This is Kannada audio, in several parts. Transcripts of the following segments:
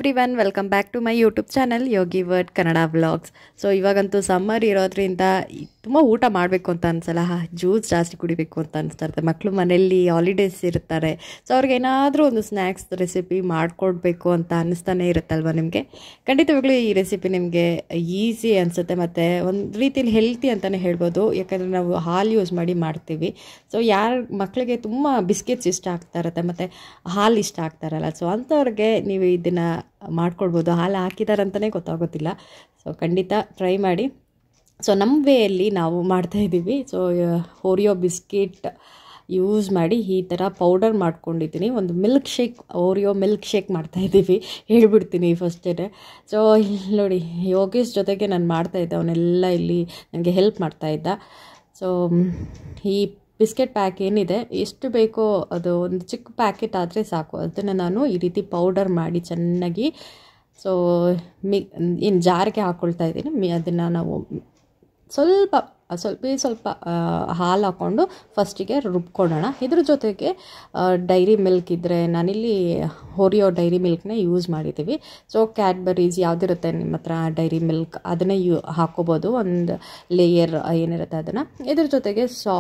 every everyone welcome back to my YouTube channel Yogi world Kannada vlogs so ಇವಾಗಂತೂ ಸಮ್ಮರ್ ಇರೋದ್ರಿಂದ ತುಂಬ ಊಟ ಮಾಡಬೇಕು ಅಂತ ಅನ್ಸಲ್ಲ ಜ್ಯೂಸ್ ಜಾಸ್ತಿ ಕುಡಿಬೇಕು ಅಂತ ಅನಿಸ್ತಾ ಇರುತ್ತೆ ಮಕ್ಕಳು ಮನೆಯಲ್ಲಿ ಹಾಲಿಡೇಸ್ ಇರ್ತಾರೆ ಸೊ ಅವ್ರಿಗೆ ಏನಾದರೂ ಒಂದು ಸ್ನ್ಯಾಕ್ಸ್ ರೆಸಿಪಿ ಮಾಡಿಕೊಡ್ಬೇಕು ಅಂತ ಅನ್ನಿಸ್ತಾನೆ ಇರುತ್ತಲ್ವ ನಿಮಗೆ ಖಂಡಿತವಾಗ್ಲೂ ಈ ರೆಸಿಪಿ ನಿಮಗೆ ಈಸಿ ಅನಿಸುತ್ತೆ ಮತ್ತು ಒಂದು ರೀತಿಯಲ್ಲಿ ಹೆಲ್ತಿ ಅಂತಲೇ ಹೇಳ್ಬೋದು ಯಾಕಂದರೆ ನಾವು ಹಾಲು ಯೂಸ್ ಮಾಡಿ ಮಾಡ್ತೀವಿ ಸೊ ಯಾರ ಮಕ್ಕಳಿಗೆ ತುಂಬ ಬಿಸ್ಕೆಟ್ಸ್ ಇಷ್ಟ ಆಗ್ತಾ ಇರುತ್ತೆ ಮತ್ತು ಹಾಲು ಇಷ್ಟ ಆಗ್ತಾರಲ್ಲ ಸೊ ಅಂಥವ್ರಿಗೆ ನೀವು ಇದನ್ನು ಮಾಡ್ಕೊಡ್ಬೋದು ಹಾಲು ಹಾಕಿದ್ದಾರೆ ಅಂತಲೇ ಗೊತ್ತಾಗೋದಿಲ್ಲ ಸೊ ಖಂಡಿತ ಟ್ರೈ ಮಾಡಿ ಸೊ ನಮ್ಮ ವೇಯಲ್ಲಿ ನಾವು ಮಾಡ್ತಾಯಿದ್ದೀವಿ ಸೊ ಓರಿಯೋ ಬಿಸ್ಕೆಟ್ ಯೂಸ್ ಮಾಡಿ ಈ ಥರ ಪೌಡರ್ ಮಾಡ್ಕೊಂಡಿದ್ದೀನಿ ಒಂದು milk shake Oreo milk shake ಮಾಡ್ತಾಯಿದ್ದೀವಿ ಹೇಳ್ಬಿಡ್ತೀನಿ ಫಸ್ಟೇ ಸೊ ಇಲ್ಲಿ ನೋಡಿ ಯೋಗೇಶ್ ಜೊತೆಗೆ ನಾನು ಮಾಡ್ತಾಯಿದ್ದೆ ಅವನ್ನೆಲ್ಲ ಇಲ್ಲಿ ನನಗೆ ಹೆಲ್ಪ್ ಮಾಡ್ತಾಯಿದ್ದ ಸೊ ಈ ಬಿಸ್ಕೆಟ್ ಪ್ಯಾಕ್ ಏನಿದೆ ಎಷ್ಟು ಬೇಕೋ ಅದು ಒಂದು ಚಿಕ್ಕ ಪ್ಯಾಕೆಟ್ ಆದರೆ ಸಾಕು ಅದನ್ನು ನಾನು ಈ ರೀತಿ ಪೌಡರ್ ಮಾಡಿ ಚೆನ್ನಾಗಿ ಸೊ ಮಿ ಏನು ಜಾರಿಗೆ ಹಾಕ್ಕೊಳ್ತಾ ಇದ್ದೀನಿ ಮಿ ಅದನ್ನು ನಾವು ಸ್ವಲ್ಪ ಸ್ವಲ್ಪ ಸ್ವಲ್ಪ ಹಾಲು ಹಾಕ್ಕೊಂಡು ಫಸ್ಟಿಗೆ ರುಬ್ಕೊಳ್ಳೋಣ ಇದ್ರ ಜೊತೆಗೆ ಡೈರಿ ಮಿಲ್ಕ್ ಇದ್ದರೆ ನಾನಿಲ್ಲಿ ಹೊರಿಯೋ ಡೈರಿ ಮಿಲ್ಕ್ನ ಯೂಸ್ ಮಾಡಿದ್ದೀವಿ ಸೊ ಕ್ಯಾಡ್ಬರೀಸ್ ಯಾವುದಿರುತ್ತೆ ನಿಮ್ಮ ಹತ್ರ ಡೈರಿ ಮಿಲ್ಕ್ ಅದನ್ನೇ ಯೂ ಹಾಕ್ಕೋಬೋದು ಒಂದು ಲೇಯರ್ ಏನಿರುತ್ತೆ ಅದನ್ನು ಇದ್ರ ಜೊತೆಗೆ ಸಾ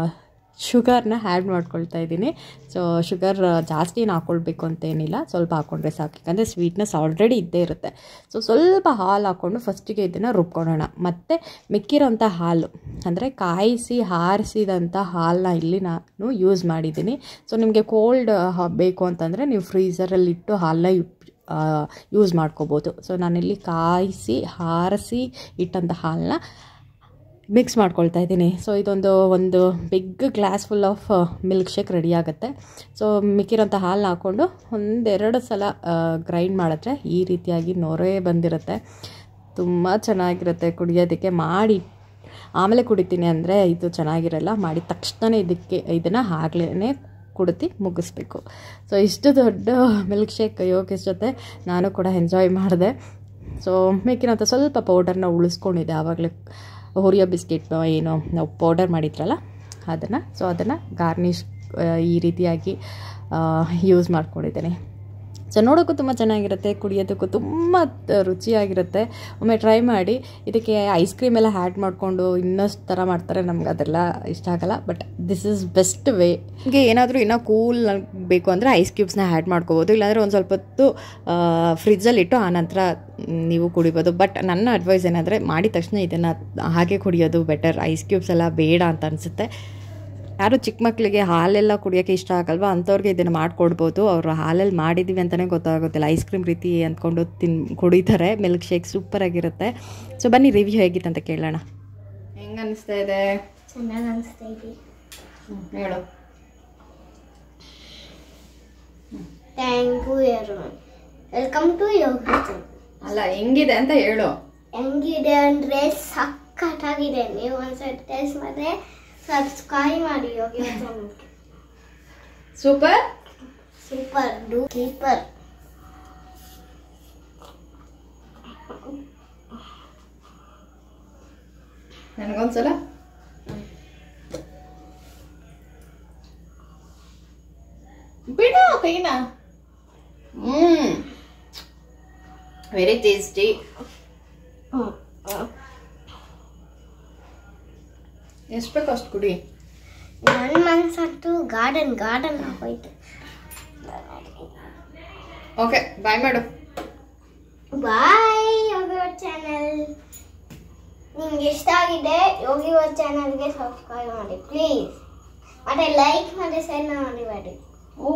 ಶುಗರ್ನ ಆ್ಯಡ್ ಮಾಡ್ಕೊಳ್ತಾ ಇದ್ದೀನಿ ಸೊ ಶುಗರ್ ಜಾಸ್ತಿ ಏನು ಹಾಕ್ಕೊಳ್ಬೇಕು ಅಂತ ಏನಿಲ್ಲ ಸ್ವಲ್ಪ ಹಾಕ್ಕೊಂಡ್ರೆ ಸಾಕು ಯಾಕಂದರೆ ಸ್ವೀಟ್ನೆಸ್ ಆಲ್ರೆಡಿ ಇದ್ದೇ ಇರುತ್ತೆ ಸೊ ಸ್ವಲ್ಪ ಹಾಲು ಹಾಕ್ಕೊಂಡು ಫಸ್ಟಿಗೆ ಇದನ್ನು ರುಬ್ಕೊಳ್ಳೋಣ ಮತ್ತು ಮಿಕ್ಕಿರೋಂಥ ಹಾಲು ಅಂದರೆ ಕಾಯಿಸಿ ಹಾರಿಸಿದಂಥ ಹಾಲನ್ನ ಇಲ್ಲಿ ನಾನು ಯೂಸ್ ಮಾಡಿದ್ದೀನಿ ಸೊ ನಿಮಗೆ ಕೋಲ್ಡ್ ಬೇಕು ಅಂತಂದರೆ ನೀವು ಫ್ರೀಝರಲ್ಲಿ ಇಟ್ಟು ಹಾಲನ್ನ ಯೂಸ್ ಮಾಡ್ಕೋಬೋದು ಸೊ ನಾನಿಲ್ಲಿ ಕಾಯಿಸಿ ಹಾರಿಸಿ ಇಟ್ಟಂಥ ಹಾಲನ್ನ ಮಿಕ್ಸ್ ಮಾಡ್ಕೊಳ್ತಾ ಇದ್ದೀನಿ ಸೊ ಇದೊಂದು ಒಂದು big glass full of milk shake ready ಆಗುತ್ತೆ ಸೊ ಮಿಕ್ಕಿರೋಂಥ ಹಾಲು ಹಾಕ್ಕೊಂಡು ಒಂದೆರಡು ಸಲ ಗ್ರೈಂಡ್ ಮಾಡಿದ್ರೆ ಈ ರೀತಿಯಾಗಿ ನೊರೆ ಬಂದಿರುತ್ತೆ ತುಂಬ ಚೆನ್ನಾಗಿರುತ್ತೆ ಕುಡಿಯೋದಕ್ಕೆ ಮಾಡಿ ಆಮೇಲೆ ಕುಡಿತೀನಿ ಅಂದರೆ ಇದು ಚೆನ್ನಾಗಿರಲ್ಲ ಮಾಡಿದ ತಕ್ಷಣ ಇದಕ್ಕೆ ಇದನ್ನು ಆಗ್ಲೇ ಕುಡಿದು ಮುಗಿಸ್ಬೇಕು ಸೊ ಇಷ್ಟು ದೊಡ್ಡ ಮಿಲ್ಕ್ ಶೇಕ್ ಯೋಗೇಶ್ ಜೊತೆ ನಾನು ಕೂಡ ಎಂಜಾಯ್ ಮಾಡಿದೆ ಸೊ ಮೇಕಿನಂಥ ಸ್ವಲ್ಪ ಪೌಡರ್ನ ಉಳಿಸ್ಕೊಂಡಿದ್ದೆ ಆವಾಗಲೇ ಓರಿಯೋ ಬಿಸ್ಕೆಟ್ನೋ ಏನೋ ನಾವು ಪೌಡರ್ ಮಾಡಿದ್ರಲ್ಲ ಅದನ್ನು ಸೊ ಅದನ್ನು ಗಾರ್ನಿಷ್ ಈ ರೀತಿಯಾಗಿ ಯೂಸ್ ಮಾಡ್ಕೊಂಡಿದ್ದೇನೆ ಸೊ ನೋಡೋಕ್ಕೂ ತುಂಬ ಚೆನ್ನಾಗಿರುತ್ತೆ ಕುಡಿಯೋದಕ್ಕೂ ತುಂಬ ರುಚಿಯಾಗಿರುತ್ತೆ ಒಮ್ಮೆ ಟ್ರೈ ಮಾಡಿ ಇದಕ್ಕೆ ಐಸ್ ಕ್ರೀಮ್ ಎಲ್ಲ ಆ್ಯಡ್ ಮಾಡಿಕೊಂಡು ಇನ್ನಷ್ಟು ಥರ ಮಾಡ್ತಾರೆ ನಮ್ಗೆ ಅದೆಲ್ಲ ಇಷ್ಟ ಆಗಲ್ಲ but this is best way ಹೀಗೆ ಏನಾದರೂ ಇನ್ನೂ ಕೂಲ್ ಬೇಕು ಅಂದರೆ ಐಸ್ ಕ್ಯೂಬ್ಸ್ನ ಆ್ಯಡ್ ಮಾಡ್ಕೋಬೋದು ಇಲ್ಲಾಂದರೆ ಒಂದು ಸ್ವಲ್ಪ ಹೊತ್ತು ಫ್ರಿಜ್ಜಲ್ಲಿ ಇಟ್ಟು ಆನಂತರ ನೀವು ಕುಡಿಬೋದು ಬಟ್ ನನ್ನ ಅಡ್ವೈಸ್ ಏನಂದರೆ ಮಾಡಿದ ತಕ್ಷಣ ಇದನ್ನು ಹಾಗೆ ಕುಡಿಯೋದು ಬೆಟರ್ ಐಸ್ ಕ್ಯೂಬ್ಸ್ ಎಲ್ಲ ಬೇಡ ಅಂತ ಅನಿಸುತ್ತೆ ಯಾರು ಚಿಕ್ಕ ಮಕ್ಕಳಿಗೆ ಹಾಲೆಲ್ಲ ಕುಡಿಯೋಕ್ಕೆ ಇಷ್ಟ ಆಗಲ್ವಾ ಅಂಥವ್ರಿಗೆ ಇದನ್ನು ಮಾಡಿಕೊಡ್ಬೋದು ಅವರು ಹಾಲಲ್ಲಿ ಮಾಡಿದ್ದೀವಿ ಅಂತಲೇ ಗೊತ್ತಾಗೋದಿಲ್ಲ ಐಸ್ ಕ್ರೀಮ್ ರೀತಿ ಅಂದ್ಕೊಂಡು ತಿನ್ ಕುಡಿತಾರೆ ಮಿಲ್ಕ್ ಶೇಕ್ ಸೂಪರಾಗಿರುತ್ತೆ ಸೊ ಬನ್ನಿ ರಿವ್ಯೂ ಹೇಗಿತ್ತು ಅಂತ ಕೇಳೋಣ ಹೆಂಗೆ ಅನಿಸ್ತಾ ಇದೆ ಚೆನ್ನಾಗಿ ಅನಿಸ್ತಾ ಇದೆ ಹೇಳು thank you every welcome to Yoga ಅಲ್ಲ ಹೆಂಗಿದೆ ಅಂತ ಹೇಳು ಹೆಂಗಿದೆ ಅಂದರೆ ಸಖತ್ತಾಗಿದೆ ನೀವು ಒಂದ್ಸರಿ ಟೇಸ್ಟ್ ಮಾಡಿದ್ರೆ ಸಬ್ಸ್ಕ್ರೈಬ್ ಮಾಡಿ ಯೋಗಿ ಚಾನಲ್ಗೆ ಸೂಪರ್ ಸೂಪರ್ ಡೂ ಕೀಪರ್ ನನಗೊಂದ್ಸಲ ಬಿಡು ಕೈನ ಹ್ಮ್ ವೆರಿ ಟೇಸ್ಟಿ ಎಷ್ಟು ಬೇಕು ಅಷ್ಟು ಕುಡಿ ನನ್ನ ಮನ್ಸಂತೂ ಗಾರ್ಡನ್ ಗಾರ್ಡನ್ ಆಗೋಯ್ತು ಓಕೆ ಬಾಯ್ ಮಾಡು ಬಾಯ್ ಯೋಗಿ ಚಾನಲ್ ನಿಮ್ಗೆ ಇಷ್ಟ ಆಗಿದೆ ಯೋಗಿ ಚಾನಲ್ಗೆ ಸಬ್ಸ್ಕ್ರೈಬ್ ಮಾಡಿ ಪ್ಲೀಸ್ ಮತ್ತೆ ಲೈಕ್ ಮತ್ತೆ ಶೇರ್ ಮಾಡಿ ಮಾಡಿ ಓ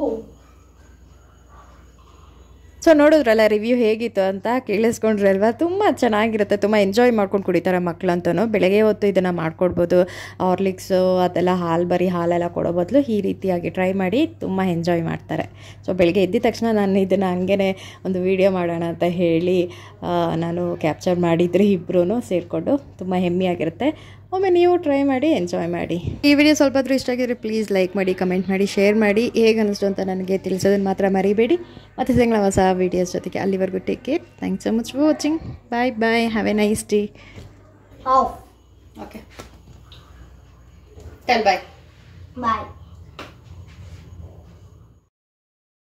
ಸೊ ನೋಡಿದ್ರಲ್ಲ ರಿವ್ಯೂ ಹೇಗಿತ್ತು ಅಂತ ಕೇಳಿಸ್ಕೊಂಡ್ರಲ್ವ ತುಂಬ ಚೆನ್ನಾಗಿರುತ್ತೆ ತುಂಬ ಎಂಜಾಯ್ ಮಾಡ್ಕೊಂಡು ಕುಡಿತಾರೆ ಮಕ್ಕಳಂತೂ ಬೆಳಗ್ಗೆ ಹೊತ್ತು ಇದನ್ನು ಮಾಡ್ಕೊಡ್ಬೋದು ಹಾರ್ಲಿಕ್ಸು ಅದೆಲ್ಲ ಹಾಲು ಬರೀ ಹಾಲೆಲ್ಲ ಕೊಡೋ ಬದಲು ಈ ರೀತಿಯಾಗಿ ಟ್ರೈ ಮಾಡಿ ತುಂಬ ಎಂಜಾಯ್ ಮಾಡ್ತಾರೆ ಸೊ ಬೆಳಗ್ಗೆ ಎದ್ದ ತಕ್ಷಣ ನಾನು ಇದನ್ನು ಹಂಗೆ ಒಂದು ವಿಡಿಯೋ ಮಾಡೋಣ ಅಂತ ಹೇಳಿ ಆ, ನಾನು ಕ್ಯಾಪ್ಚರ್ ಮಾಡಿದ್ರಿ ಇಬ್ಬರೂ ಸೇರಿಕೊಂಡು ತುಂಬ ಹೆಮ್ಮೆಯಾಗಿರುತ್ತೆ ಒಮ್ಮೆ ನೀವು ಟ್ರೈ ಮಾಡಿ ಎಂಜಾಯ್ ಮಾಡಿ ಈ ವಿಡಿಯೋ ಸ್ವಲ್ಪ ಆದರೂ ಇಷ್ಟ ಆಗಿದ್ರೆ ಪ್ಲೀಸ್ ಲೈಕ್ ಮಾಡಿ ಕಮೆಂಟ್ ಮಾಡಿ ಶೇರ್ ಮಾಡಿ ಹೇಗೆ ಅನ್ನಿಸ್ತು ಅಂತ ನನಗೆ ತಿಳಿಸೋದನ್ನು ಮಾತ್ರ ಮರಿಬೇಡಿ ಮತ್ತು ಸಿಂಗಳ ಹೊಸ ವೀಡಿಯೋಸ್ ಜೊತೆಗೆ ಅಲ್ಲಿವರೆಗೂ take care thanks so much for watching bye bye have a nice day off okay tell bye bye